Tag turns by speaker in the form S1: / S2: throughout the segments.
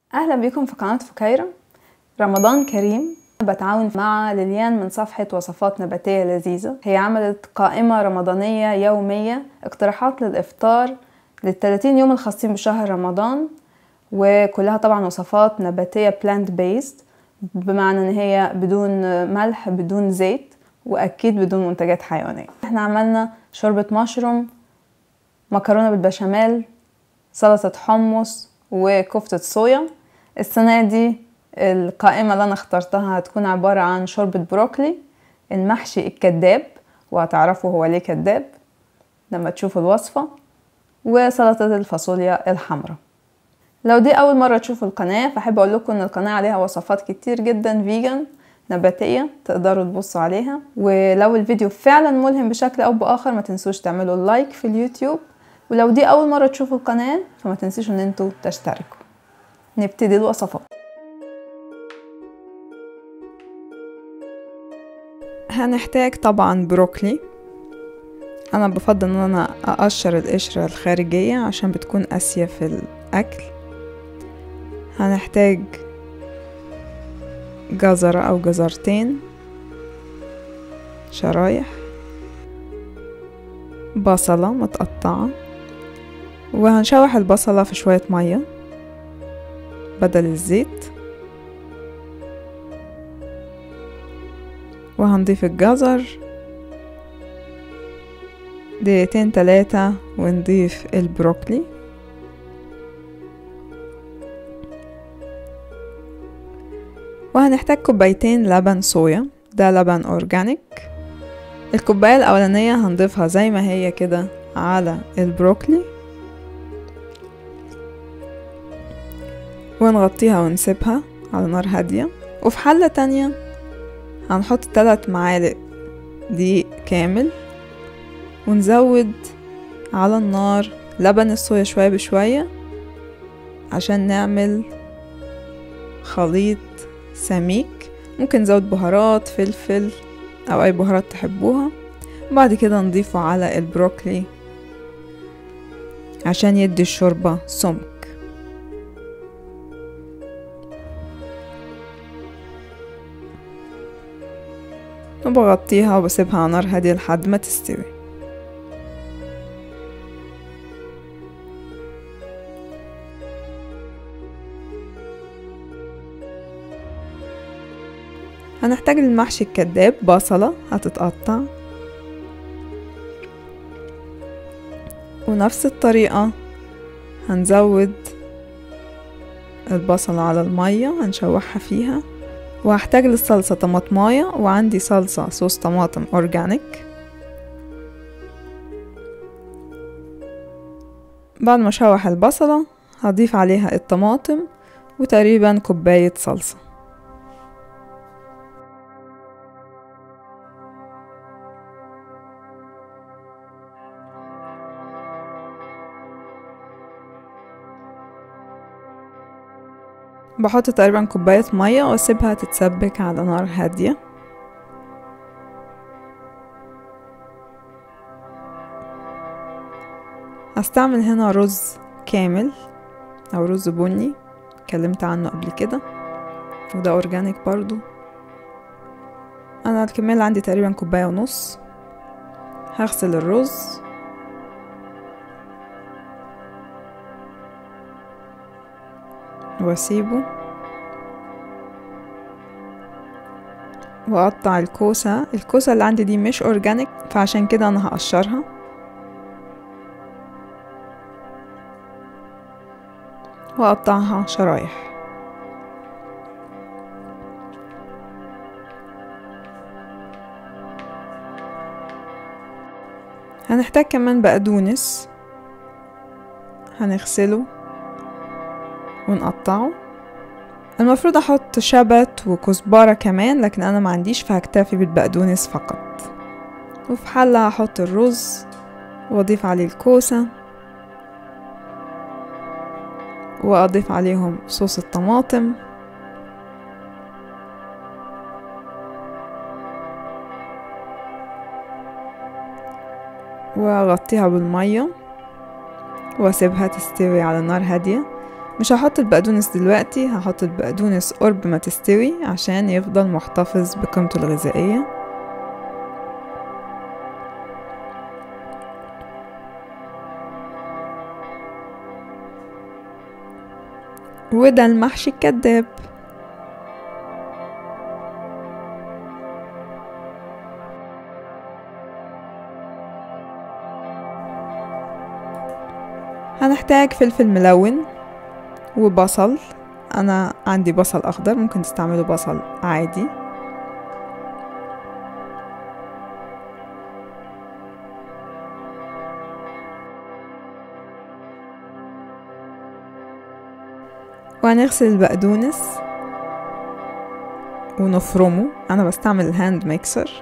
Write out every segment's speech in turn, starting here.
S1: أهلا بكم في قناة فكيرة رمضان كريم بتعاون مع ليليان من صفحة وصفات نباتية لذيذة هي عملت قائمة رمضانية يومية اقتراحات للإفطار للثلاثين يوم الخاصين بشهر رمضان وكلها طبعا وصفات نباتية plant based بمعنى ان هي بدون ملح بدون زيت واكيد بدون منتجات حيوانية احنا عملنا شوربة مشروم مكرونة بالبشاميل سلطة حمص وكفتة صويا السنة دي القائمة اللي أنا اخترتها هتكون عبارة عن شوربة بروكلي المحشي الكذاب وهتعرفوا هو ليه كذاب لما تشوفوا الوصفة وسلطة الفاصوليا الحمراء لو دي أول مرة تشوفوا القناة فأحب أقول لكم إن القناة عليها وصفات كتير جدا فيجن نباتية تقدروا تبصوا عليها ولو الفيديو فعلا ملهم بشكل أو بآخر ما تنسوش تعملوا لايك في اليوتيوب ولو دي أول مرة تشوفوا القناة فما تنسيش إن انتوا تشتركوا نبتدي الوصفات هنحتاج طبعا بروكلي انا بفضل ان انا اقشر القشرة الخارجية عشان بتكون قاسية في الاكل هنحتاج جزرة او جزرتين شرايح بصلة متقطعة وهنشوح البصلة في شوية مية بدل الزيت وهنضيف الجزر دقيقتين تلاتة ونضيف البروكلي وهنحتاج كوبايتين لبن صويا ده لبن اورجانيك الكوباية الأولانية هنضيفها زي ما هي كده على البروكلي ونغطيها ونسيبها على نار هادية وفي حلة تانية هنحط تلات معالق دقيق كامل ونزود على النار لبن الصويا شوية بشوية عشان نعمل خليط سميك ممكن نزود بهارات فلفل او اي بهارات تحبوها بعد كده نضيفه على البروكلي عشان يدي الشوربة سمك وبغطيها وبسيبها على نار هادية لحد ما تستوي هنحتاج للمحشي الكداب بصلة هتتقطع ونفس الطريقة هنزود البصلة على المية هنشوحها فيها وهحتاج للصلصة طماطماية وعندي صلصة صوص طماطم أورجانيك بعد ما اشوح البصلة هضيف عليها الطماطم وتقريبا كوباية صلصة بحط تقريبا كوباية مية واسيبها تتسبك على نار هادية هستعمل هنا رز كامل او رز بني اتكلمت عنه قبل كده وده اورجانيك برضو انا الكمية اللي عندي تقريبا كوباية ونص هغسل الرز واسيبه واقطع الكوسة الكوسة اللي عندي دي مش اورجانيك فعشان كده انا هقشرها واقطعها شرايح هنحتاج كمان بقدونس هنغسله ونقطعه المفروض احط شبت وكزبرة كمان لكن انا ما عنديش فهكتفي بالبقدونس فقط وفي حلة هحط الرز واضيف عليه الكوسة واضيف عليهم صوص الطماطم واغطيها بالمية واسيبها تستوي على نار هادية مش هحط البقدونس دلوقتي هحط البقدونس قرب ما تستوي عشان يفضل محتفظ بقيمته الغذائية وده المحشي الكداب هنحتاج فلفل ملون وبصل انا عندي بصل اخضر ممكن تستعملوا بصل عادي وهنغسل البقدونس ونفرمه انا بستعمل الهاند ميكسر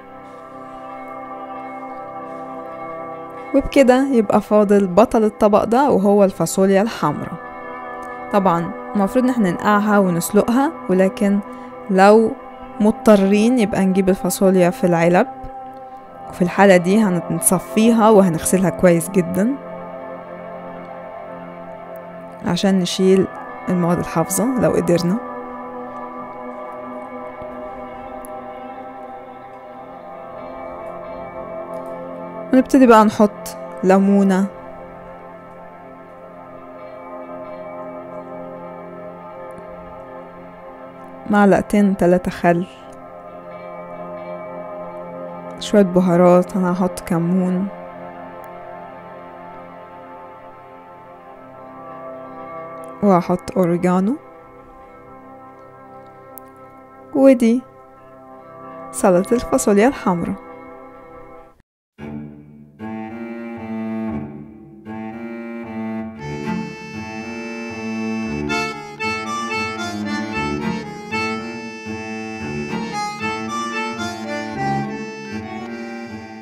S1: وبكده يبقى فاضل بطل الطبق ده وهو الفاصوليا الحمراء طبعا المفروض ان احنا ننقعها ونسلقها ولكن لو مضطرين يبقى نجيب الفاصوليا في العلب وفي الحالة دي هنصفيها وهنغسلها كويس جدا عشان نشيل المواد الحافظة لو قدرنا ونبتدي بقى نحط ليمونة معلقتين تلاتة خل شوية بهارات أنا هحط كمون وهحط أوريجانو ودي سلطة الفاصوليا الحمراء